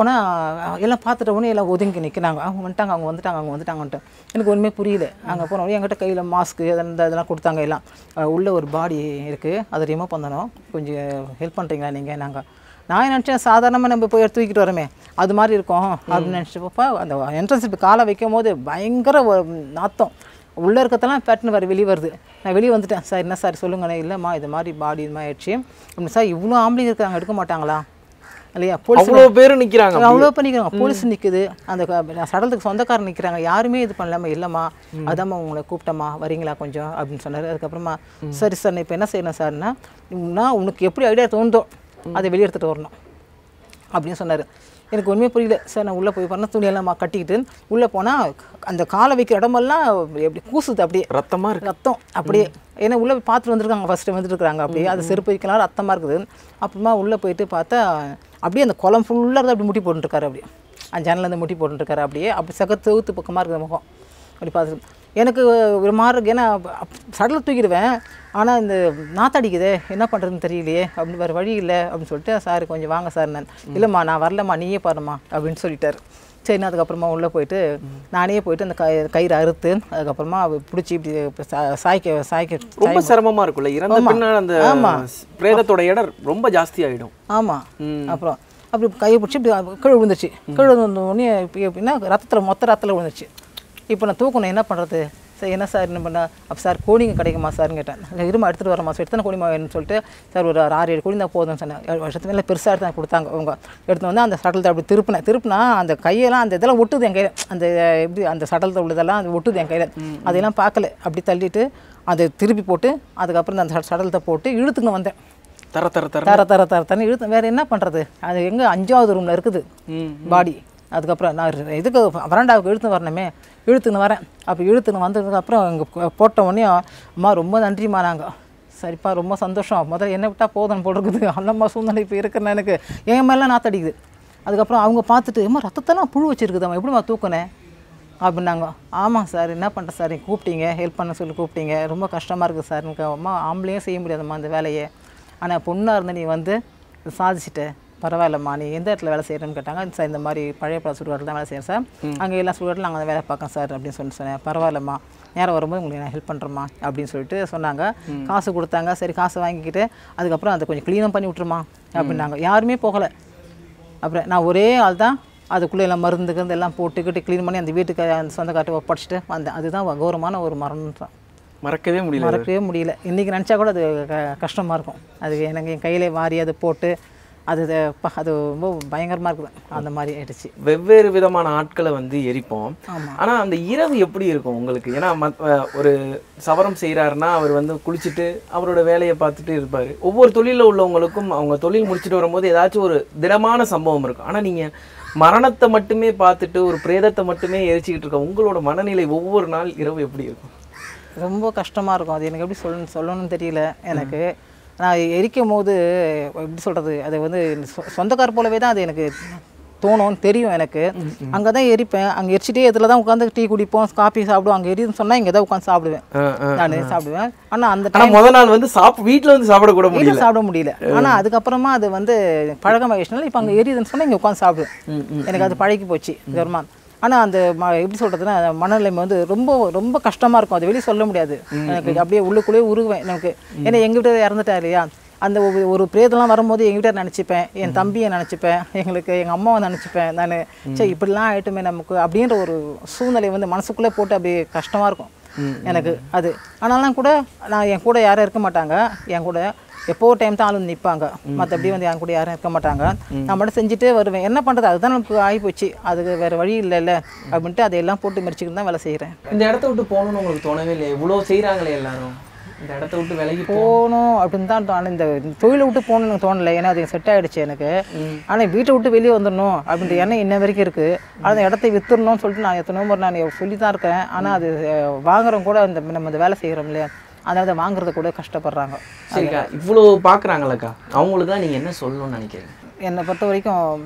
போனால் எல்லாம் பார்த்துட்ட உடனே எல்லாம் ஒதுங்கி நிற்கிறாங்க அவங்க வந்துட்டாங்க அவங்க வந்துட்டாங்க அவங்க வந்துட்டாங்கன்ட்டு எனக்கு ஒன்றுமே புரியல அங்கே போன உடனே என்கிட்ட கையில் மாஸ்க்கு இந்த இதெல்லாம் கொடுத்தாங்க எல்லாம் அஹ் உள்ள ஒரு பாடி இருக்குது அதை ரிமூவ் பண்ணணும் கொஞ்சம் ஹெல்ப் பண்ணுறீங்களா நீங்கள் நாங்கள் நான் நினச்சேன் சாதாரணமாக நம்ம போய் எடுத்து தூக்கிட்டு வரோமே அது மாதிரி இருக்கும் அப்படின்னு நினச்சப்போ அந்த என்ட்ரன்ஸ் இப்போ காலை வைக்கும் போது பயங்கர ஒரு நாத்தம் உள்ளே இருக்கத்தெல்லாம் பேட்டர்ன் வர வெளியே வருது நான் வெளியே வந்துட்டேன் சார் என்ன சார் சொல்லுங்கண்ணே இல்லைம்மா இது மாதிரி பாடி இது மாதிரி ஆயிடுச்சு அப்படின்னு சார் இவ்வளோ ஆம்பளைங்க இருக்காங்க எடுக்க மாட்டாங்களா இல்லையா போலீஸ் அவ்வளோ பேர் நிற்கிறாங்க அவ்வளோ பண்ணிக்கிறாங்க போலீஸ் நிற்குது அந்த க- சடலத்துக்கு சொந்தக்காரர் நிற்கிறாங்க யாருமே இது பண்ணலாமா இல்லைம்மா அதாம்மா உங்களை கூப்பிட்டம்மா வரீங்களா கொஞ்சம் அப்படின்னு சொன்னார் அதுக்கப்புறமா சரி சார் நான் இப்போ என்ன செய்யணும் சார்னா நான் உனக்கு எப்படி ஐடியா தோணுதோ அதை வெளியே எடுத்துகிட்டு வரணும் அப்படின்னு சொன்னார் எனக்கு ஒன்றுமே புரியல சார் நான் உள்ளே போய் பண்ண துணியெல்லாம் மா- கட்டிக்கிட்டு உள்ளே போனால் அந்த காலை வைக்கிற இடமெல்லாம் எப்படி கூசுது அப்படியே ரத்தமாக இருக்கு ரத்தம் அப்படியே ஏன்னா உள்ளே போய் பார்த்துட்டு வந்திருக்காங்க ஃபஸ்ட்டு வந்துட்டு இருக்காங்க அப்படியே அது செருப்பு வைக்கலாம் ரத்தமாக இருக்குது அப்புறமா உள்ளே போயிட்டு பார்த்தா அப்படியே அந்த குளம் ஃபுல்லாக இருந்து அப்படி முட்டி போட்டுருக்காரு அப்படியே அந்த ஜன்னலேருந்து முட்டி போட்டுருக்காரு அப்படியே அப்படி சகத்து ஊத்து பக்கமாக இருக்குது முகம் அப்படி பார்த்து எனக்கு ஒரு மாதிரி இருக்கு ஏன்னா சடலை தூக்கிடுவேன் ஆனால் இந்த நாத்தடிக்குதே என்ன பண்ணுறதுன்னு தெரியலையே அப்படின்னு வேறு வழி இல்லை அப்படின்னு சொல்லிட்டு சார் கொஞ்சம் வாங்க சார் நான் இல்லைம்மா நான் வரலம்மா நீயே பாரும்மா அப்படின்னு சொல்லிட்டாரு சரின்னு அதுக்கப்புறமா உள்ளே போயிட்டு நானே போயிட்டு அந்த கை கயிறு அறுத்து அதுக்கப்புறமா பிடிச்சி இப்படி சா- சாய்க்க சாய்க்க ரொம்ப சிரமமா இருக்கும்ல இறந்த பின்னால் அந்த பிரேதத்தோட எடை ரொம்ப ஜாஸ்தி ஆயிடும் ஆமாம் அப்புறம் அப்படி கையை பிடிச்சி இப்படி கீழே விழுந்துச்சு கீழே விழுந்த உடனே இப்போ எப்படின்னா ரத்தத்தில் மொத்த ரத்தத்தில் விழுந்துச்சு இப்போ நான் தூக்கணும் என்ன பண்ணுறது சார் என்ன சார் என்ன பண்ண அப்போ சார் கோடிங்க கிடைக்குமா சார்னு கேட்டேன் இல்லை இருமா எடுத்துகிட்டு வரமா சார் எத்தனை கோடிமா வேணும்னு சொல்லிட்டு சார் ஒரு ஆறு ஏழு கோடி தான் போதும்னு சொன்னேன் ஏழு வருஷத்துக்கு மேலே பெருசாக எடுத்து எனக்கு கொடுத்தாங்க அவங்க எடுத்து வந்து அந்த சடலத்தை அப்படி திருப்பினேன் திருப்பினா அந்த கையெல்லாம் அந்த இதெல்லாம் ஒட்டுது என் கையில் அந்த எப்படி அந்த சடலத்தில் உள்ளதெல்லாம் அது ஒட்டுது என் கையில் அதெல்லாம் பார்க்கல அப்படி தள்ளிட்டு அதை திருப்பி போட்டு அதுக்கப்புறம் அந்த சட- சடலத்தை போட்டு இழுத்துன்னு வந்தேன் தர தர தர தர தர தர தண்ணி இழுத்து வேற என்ன பண்றது அது எங்க அஞ்சாவது ரூம்ல இருக்குது பாடி அதுக்கப்புறம் நான் ர- இதுக்கு வராண்டாவுக்கு இழுத்துன்னு வரணுமே இழுத்துன்னு வரேன் அப்போ இழுத்துன்னு வந்ததுக்கப்புறம் இங்கே போட்ட உடனே அம்மா ரொம்ப நன்றிம்மா நாங்கள் சரிப்பா ரொம்ப சந்தோஷம் முதல்ல என்ன விட்டால் போதும் போடுறது அந்தம்மா சூழ்நிலை இப்போ இருக்கிறேன் எனக்கு என் மேலே நாத்தடிக்குது அதுக்கப்புறம் அவங்க பார்த்துட்டு அம்மா ரத்தத்தெல்லாம் புழு வச்சிருக்குதம்மா எப்படிம்மா தூக்குனேன் அப்படின்னாங்க ஆமாம் சார் என்ன பண்ணுற சார் நீங்கள் கூப்பிட்டீங்க ஹெல்ப் பண்ண சொல்லி கூப்பிட்டீங்க ரொம்ப கஷ்டமாக இருக்குது சார் எனக்கு அம்மா ஆம்பளையும் செய்ய முடியாதும்மா அந்த வேலையை ஆனால் பொண்ணாக இருந்து நீ வந்து இதை சாதிச்சிட்ட பரவாயில்லம்மா நீ எந்த இடத்துல வேலை செய்கிறேன்னு கேட்டாங்க சார் இந்த மாதிரி பழைய பழ சுடுகாட்டில் தான் வேலை செய்கிறேன் சார் அங்கே எல்லா சுடுகாட்டில் நாங்கள் அந்த வேலை பார்க்கோம் சார் அப்படின்னு சொல்லி சொன்னேன் பரவாயில்லம்மா நேரம் வரும்போது உங்களுக்கு நான் ஹெல்ப் பண்ணுறேம்மா அப்படின்னு சொல்லிட்டு சொன்னாங்க காசு கொடுத்தாங்க சரி காசு வாங்கிக்கிட்டு அதுக்கப்புறம் அதை கொஞ்சம் க்ளீனும் பண்ணி விட்ருமா அப்படின்னாங்க யாருமே போகலை அப்புறம் நான் ஒரே ஆள் தான் அதுக்குள்ளே எல்லாம் மருந்து கிருந்து எல்லாம் போட்டுக்கிட்டு க்ளீன் பண்ணி அந்த வீட்டுக்கு அந்த சொந்தக்கார்ட்ட ஒப்படைச்சிட்டு வந்தேன் அதுதான் கௌரவமான ஒரு மரணம் தான் மறக்கவே முடியல மறக்கவே முடியல இன்றைக்கி நினச்சா கூட அது க- கஷ்டமா இருக்கும் அது எனக்கு என் கையிலே வாரி அதை போட்டு அது அது அப்பா, அது ரொம்ப பயங்கரமாக இருக்குது அந்த மாதிரி ஆயிடுச்சு வெவ்வேறு விதமான ஆட்களை வந்து எரிப்போம் ஆனா அந்த இரவு எப்படி இருக்கும் உங்களுக்கு ஏன்னா மத்- அஹ் ஒரு சவரம் செய்றாருன்னா அவர் வந்து குளிச்சுட்டு அவரோட வேலையை பார்த்துட்டு இருப்பாரு ஒவ்வொரு தொழிலில் உள்ளவங்களுக்கும் அவங்க தொழில் முடிச்சுட்டு வரும்போது ஏதாச்சும் ஒரு திடமான சம்பவம் இருக்கும் ஆனா நீங்க மரணத்தை மட்டுமே பார்த்துட்டு ஒரு பிரேதத்தை மட்டுமே எரிச்சுக்கிட்டு இருக்க உங்களோட மனநிலை ஒவ்வொரு நாள் இரவு எப்படி இருக்கும் ரொம்ப கஷ்டமாக இருக்கும் அது எனக்கு எப்படி சொல்லணும் சொல்லணும்னு தெரியல எனக்கு நான் எரிக்கும் போது எப்படி சொல்கிறது அது வந்து சொ- சொந்தக்கார் போலவே தான் அது எனக்கு தோணும் தெரியும் எனக்கு அங்கே தான் எரிப்பேன் அங்கே எரிச்சிட்டே இதில் தான் உட்காந்து டீ குடிப்போம் காஃபி சாப்பிடுவோம் அங்கே எரியுதுன்னு சொன்னால் இங்கே தான் உட்காந்து சாப்பிடுவேன் நான் சாப்பிடுவேன் ஆனால் அந்த ஆனா முத நாள் வந்து சாப் வீட்ல வந்து சாப்பிட கூட முடியல வீட்டில் சாப்பிட முடியல ஆனால் அதுக்கப்புறமா அது வந்து பழக்கமாகிடுச்சுனால இப்போ அங்கே எரியுதுன்னு சொன்னால் இங்கே உட்காந்து சாப்பிடுவேன் எனக்கு அது பழகி போச்சு கர்மா ஆனால் அந்த ம எப்படி சொல்கிறதுனா மனநிலைமை வந்து ரொம்ப ரொம்ப கஷ்டமாக இருக்கும் அது வெளியே சொல்ல முடியாது எனக்கு அப்படியே உள்ளுக்குள்ளேயே உருகுவேன் எனக்கு ஏன்னா எங்கள் வீட்டில் இறந்துட்டா இல்லையா அந்த ஒரு ஒரு பிரேதம்லாம் வரும்போது எங்கள் வீட்டை நினச்சிப்பேன் என் தம்பியை நினச்சிப்பேன் எங்களுக்கு எங்கள் அம்மாவை நினச்சிப்பேன் நான் சரி இப்படிலாம் ஆயிட்டுமே நமக்கு அப்படின்ற ஒரு சூழ்நிலை வந்து மனசுக்குள்ளே போட்டு அப்படியே கஷ்டமாக இருக்கும் எனக்கு அது ஆனாலும் கூட நான் என் கூட யாரும் இருக்க மாட்டாங்க என் கூட எப்போ ஒரு டைம் தான் ஆளு வந்து நிற்பாங்க மற்றபடி வந்து என் கூட யாரும் இருக்க மாட்டாங்க நான் மட்டும் செஞ்சுட்டே வருவேன் என்ன பண்ணுறது அதுதான் நமக்கு ஆகிப்போச்சு அதுக்கு வேறு வழி இல்லைல்ல அப்படின்ட்டு அதையெல்லாம் போட்டு மிரிச்சுக்கிட்டு தான் வேலை செய்கிறேன் இந்த இடத்த விட்டு போகணும்னு உங்களுக்கு தோணவே இல்லையா இவ்வளோ செய்றாங்களே எல்லாரும் இந்த இடத்த விட்டு விலகி போ போகணும் அப்படின்னு தான் தோணும் இந்த தொழிலை விட்டு போகணும்னு எனக்கு தோணலை ஏன்னா அது செட் ஆகிடுச்சு எனக்கு ஆனால் வீட்டை விட்டு வெளியே வந்துடணும் அப்படின்ற எண்ணம் இன்ன வரைக்கும் இருக்குது ஆனால் அந்த இடத்த வித்துடணும்னு சொல்லிட்டு நான் எத்தனை முறை நான் சொல்லி தான் இருக்கேன் ஆனால் அது அஹ், வாங்குறவங்க கூட இந்த நம்ம இந்த வேலை செய்கிறோம் இல்லையா அதனால அதை வாங்குறது கூட கஷ்டப்படுறாங்க சரிக்கா இவ்வளோ பார்க்குறாங்களக்கா அவங்களுக்குலாம் நீங்கள் என்ன சொல்லணும்னு நினைக்கிறீங்க என்னை பொறுத்த வரைக்கும்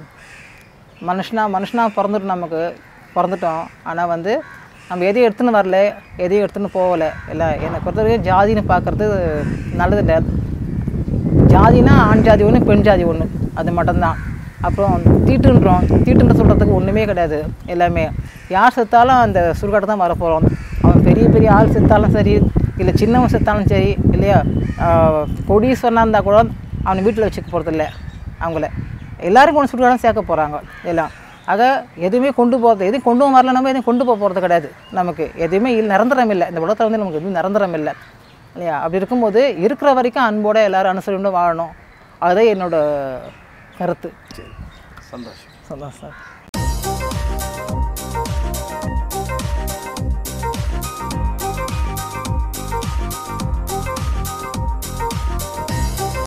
மனுஷனா மனுஷனா பிறந்துட்டோம் நமக்கு பிறந்துட்டோம் ஆனால் வந்து நம்ம எதையும் எடுத்துன்னு வரல எதையும் எடுத்துன்னு போகலை இல்லை என்னை பொறுத்த வரைக்கும் ஜாதின்னு பார்க்குறது நல்லது இல்லை ஜாதினா ஆண் ஜாதி ஒன்று பெண் ஜாதி ஒன்று அது மட்டும்தான் அப்புறம் தீட்டுன்றோம் தீட்டுன்ற சொல்கிறதுக்கு ஒன்றுமே கிடையாது எல்லாமே யார் செத்தாலும் அந்த சுடுகாட்டை தான் வரப்போகிறோம் அவன் பெரிய பெரிய ஆள் செத்தாலும் சரி இல்லை சின்னவன் செத்தாலும் சரி இல்லையா ஆஹ் கோடீஸ்வரனாக இருந்தால் கூட அவனை வீட்டில் வச்சுக்க போகிறதில்ல அவங்கள எல்லாரும் கொண்டு சுடுகாடம் சேர்க்க போகிறாங்க எல்லாம் ஆக எதுவுமே கொண்டு போகிறது எதுவும் கொண்டு வரல நம்ம எதுவும் கொண்டு போக போகிறது கிடையாது நமக்கு எதுவுமே இல்லை நிரந்தரம் இல்லை இந்த உலகத்தில் வந்து நமக்கு எதுவும் நிரந்தரம் இல்லை இல்லையா அப்படி இருக்கும்போது இருக்கிற வரைக்கும் அன்போட எல்லாரும் அனுசரிண்டு வாழணும் அதுதான் என்னோட கருத்து சந்தோஷம் சந்தோஷம் சார்